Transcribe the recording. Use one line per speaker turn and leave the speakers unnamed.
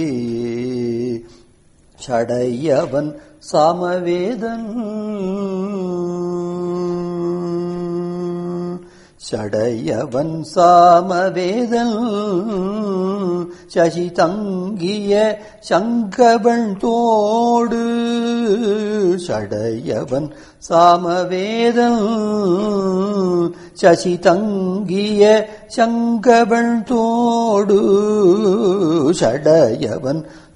சடையவன் சாமவேதன் சடையவன் சாமவேதன் சசி தங்கிய சங்கவன் தோடு சடையவன் சாமவேதன் சசி தங்கிய சங்கவன் தோடு சடையவன்